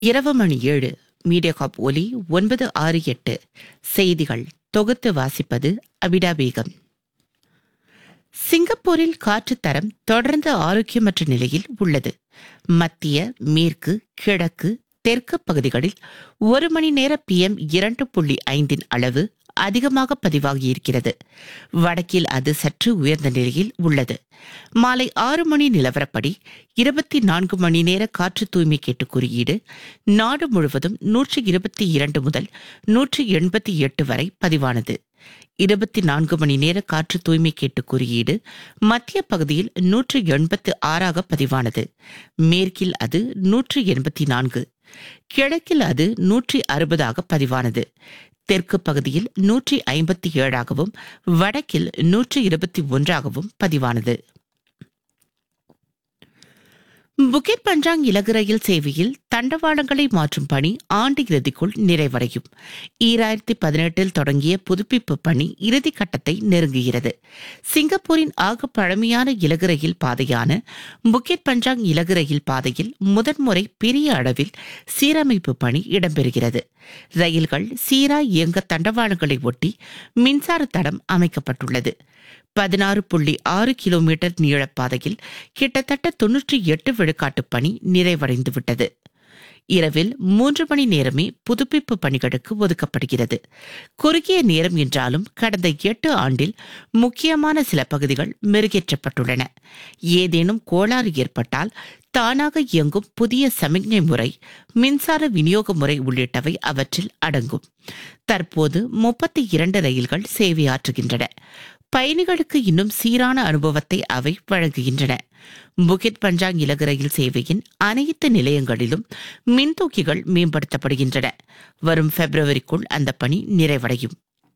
இரவு மணி ஏழு மீடியாகாப் ஒலி ஒன்பது ஆறு எட்டு செய்திகள் தொகுத்து வாசிப்பது அபிடா பேகம் சிங்கப்பூரில் காற்று தரம் தொடர்ந்து ஆரோக்கியமற்ற நிலையில் உள்ளது மத்திய மேற்கு கிழக்கு தெற்கு பகுதிகளில் ஒரு மணி நேர பிஎம் இரண்டு புள்ளி ஐந்தின் அளவு அதிகமாக பதிவாகியிருக்கிறது வடக்கில் அது சற்று உயர்ந்த நிலையில் உள்ளது மாலை ஆறு மணி நிலவரப்படி இருபத்தி நான்கு மணி நேர காற்று தூய்மை கேட்டு குறியீடு நாடு முழுவதும் நூற்றி இருபத்தி இரண்டு முதல் நூற்றி எண்பத்தி எட்டு வரை பதிவானது இருபத்தி நான்கு மணி நேர காற்று தூய்மை கேட்டு குறியீடு மத்திய பகுதியில் நூற்று எண்பத்து ஆறாக பதிவானது மேற்கில் அது நூற்று எண்பத்தி நான்கு கிழக்கில் அது நூற்றி அறுபதாக பதிவானது தெற்கு பகுதியில் நூற்றி ஐம்பத்தி ஏழாகவும் வடக்கில் நூற்றி இருபத்தி ஒன்றாகவும் பதிவானது புகித் பஞ்சாங் இலகு ரயில் சேவையில் தண்டவாளங்களை மாற்றும் பணி ஆண்டு இறுதிக்குள் நிறைவடையும் ஈராயிரத்தி பதினெட்டில் தொடங்கிய புதுப்பிப்பு பணி இறுதி கட்டத்தை நெருங்குகிறது சிங்கப்பூரின் ஆக பழமையான இலகு ரயில் பாதையான புகித் பஞ்சாங் இலகு ரயில் பாதையில் முதன்முறை பெரிய அளவில் சீரமைப்பு பணி இடம்பெறுகிறது ரயில்கள் சீராய் இயங்க தண்டவாளங்களை ஒட்டி மின்சார தடம் அமைக்கப்பட்டுள்ளது பதினாறு புள்ளி ஆறு கிலோமீட்டர் நீளப்பாதையில் கிட்டத்தட்ட தொன்னூற்றி எட்டு விழுக்காட்டு பணி நிறைவடைந்துவிட்டது இரவில் மூன்று மணி நேரமே புதுப்பிப்பு பணிகளுக்கு ஒதுக்கப்படுகிறது குறுகிய நேரம் என்றாலும் கடந்த எட்டு ஆண்டில் முக்கியமான சில பகுதிகள் மெருகேற்றப்பட்டுள்ளன ஏதேனும் கோளாறு ஏற்பட்டால் தானாக இயங்கும் புதிய சமிக்ஞை முறை மின்சார விநியோக முறை உள்ளிட்டவை அவற்றில் அடங்கும் தற்போது முப்பத்தி இரண்டு ரயில்கள் சேவையாற்றுகின்றன பயணிகளுக்கு இன்னும் சீரான அனுபவத்தை அவை வழங்குகின்றன புகித் பஞ்சாங் இலகு ரயில் சேவையின் அனைத்து நிலையங்களிலும் மின்தூக்கிகள் மேம்படுத்தப்படுகின்றன வரும் பிப்ரவரிக்குள் அந்த பணி நிறைவடையும்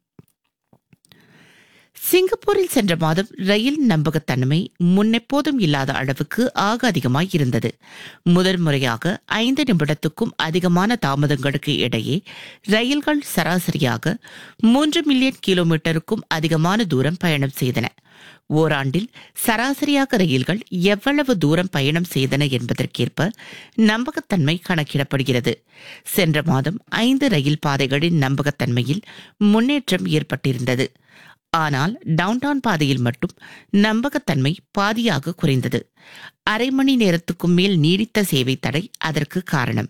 சிங்கப்பூரில் சென்ற மாதம் ரயில் நம்பகத்தன்மை முன்னெப்போதும் இல்லாத அளவுக்கு ஆக அதிகமாய் இருந்தது முதல் முறையாக ஐந்து நிமிடத்துக்கும் அதிகமான தாமதங்களுக்கு இடையே ரயில்கள் சராசரியாக மூன்று மில்லியன் கிலோமீட்டருக்கும் அதிகமான தூரம் பயணம் செய்தன ஓராண்டில் சராசரியாக ரயில்கள் எவ்வளவு தூரம் பயணம் செய்தன என்பதற்கேற்ப நம்பகத்தன்மை கணக்கிடப்படுகிறது சென்ற மாதம் ஐந்து ரயில் பாதைகளின் நம்பகத்தன்மையில் முன்னேற்றம் ஏற்பட்டிருந்தது ஆனால் டவுன்டவுன் பாதையில் மட்டும் நம்பகத்தன்மை பாதியாக குறைந்தது அரை மணி நேரத்துக்கும் மேல் நீடித்த சேவை தடை அதற்கு காரணம்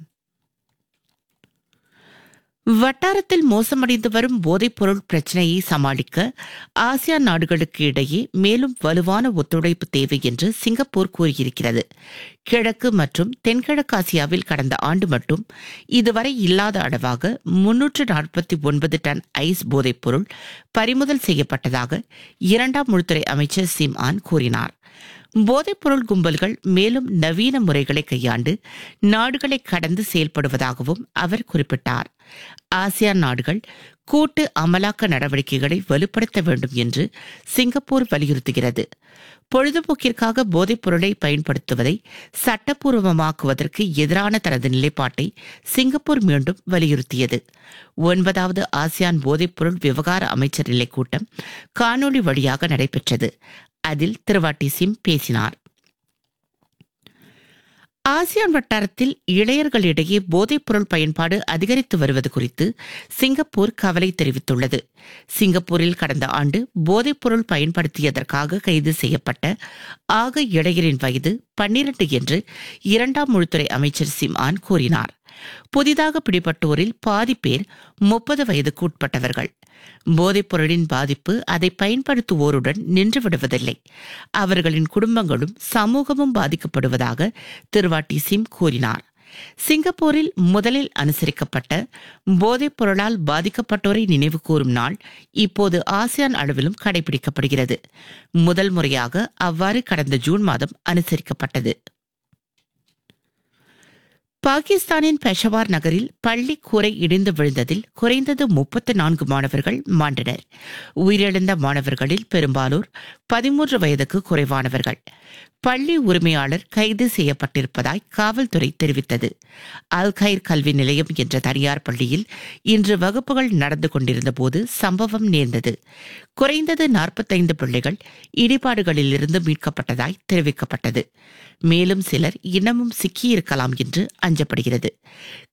வட்டாரத்தில் மோசமடைந்து வரும் போதைப்பொருள் பிரச்சினையை சமாளிக்க ஆசியான் நாடுகளுக்கு இடையே மேலும் வலுவான ஒத்துழைப்பு தேவை என்று சிங்கப்பூர் கூறியிருக்கிறது கிழக்கு மற்றும் தென்கிழக்காசியாவில் கடந்த ஆண்டு மட்டும் இதுவரை இல்லாத அளவாக முன்னூற்று நாற்பத்தி ஒன்பது டன் ஐஸ் போதைப்பொருள் பறிமுதல் செய்யப்பட்டதாக இரண்டாம் உள்துறை அமைச்சர் சிம் ஆன் கூறினார் போதைப்பொருள் கும்பல்கள் மேலும் நவீன முறைகளை கையாண்டு நாடுகளை கடந்து செயல்படுவதாகவும் அவர் குறிப்பிட்டார் ஆசியான் நாடுகள் கூட்டு அமலாக்க நடவடிக்கைகளை வலுப்படுத்த வேண்டும் என்று சிங்கப்பூர் வலியுறுத்துகிறது பொழுதுபோக்கிற்காக போதைப் பொருளை பயன்படுத்துவதை சட்டப்பூர்வமாக்குவதற்கு எதிரான தனது நிலைப்பாட்டை சிங்கப்பூர் மீண்டும் வலியுறுத்தியது ஒன்பதாவது ஆசியான் போதைப்பொருள் விவகார அமைச்சர் நிலை கூட்டம் காணொலி வழியாக நடைபெற்றது அதில் திருவாட்டி சிம் பேசினார் ஆசியான் வட்டாரத்தில் இளையர்களிடையே போதைப்பொருள் பயன்பாடு அதிகரித்து வருவது குறித்து சிங்கப்பூர் கவலை தெரிவித்துள்ளது சிங்கப்பூரில் கடந்த ஆண்டு போதைப்பொருள் பயன்படுத்தியதற்காக கைது செய்யப்பட்ட ஆக இளையரின் வயது பன்னிரண்டு என்று இரண்டாம் உள்துறை அமைச்சர் சிம்ஆன் கூறினார் புதிதாக பிடிபட்டோரில் பாதி பேர் முப்பது வயதுக்கு உட்பட்டவர்கள் போதைப் பொருளின் பாதிப்பு அதை பயன்படுத்துவோருடன் நின்று விடுவதில்லை அவர்களின் குடும்பங்களும் சமூகமும் பாதிக்கப்படுவதாக திருவாட்டி சிம் கூறினார் சிங்கப்பூரில் முதலில் அனுசரிக்கப்பட்ட போதைப் பொருளால் பாதிக்கப்பட்டோரை நினைவு கூறும் நாள் இப்போது ஆசியான் அளவிலும் கடைபிடிக்கப்படுகிறது முதல் முறையாக அவ்வாறு கடந்த ஜூன் மாதம் அனுசரிக்கப்பட்டது பாகிஸ்தானின் பெஷவார் நகரில் பள்ளி கூரை இடிந்து விழுந்ததில் குறைந்தது முப்பத்து நான்கு மாணவர்கள் மாண்டனர் உயிரிழந்த மாணவர்களில் பெரும்பாலோர் பதிமூன்று வயதுக்கு குறைவானவர்கள் பள்ளி உரிமையாளர் கைது செய்யப்பட்டிருப்பதாய் காவல்துறை தெரிவித்தது அல்கைர் கல்வி நிலையம் என்ற தனியார் பள்ளியில் இன்று வகுப்புகள் நடந்து கொண்டிருந்த போது சம்பவம் நேர்ந்தது குறைந்தது நாற்பத்தைந்து பிள்ளைகள் இடிபாடுகளிலிருந்து மீட்கப்பட்டதாய் தெரிவிக்கப்பட்டது மேலும் சிலர் இன்னமும் சிக்கியிருக்கலாம் என்று அஞ்சப்படுகிறது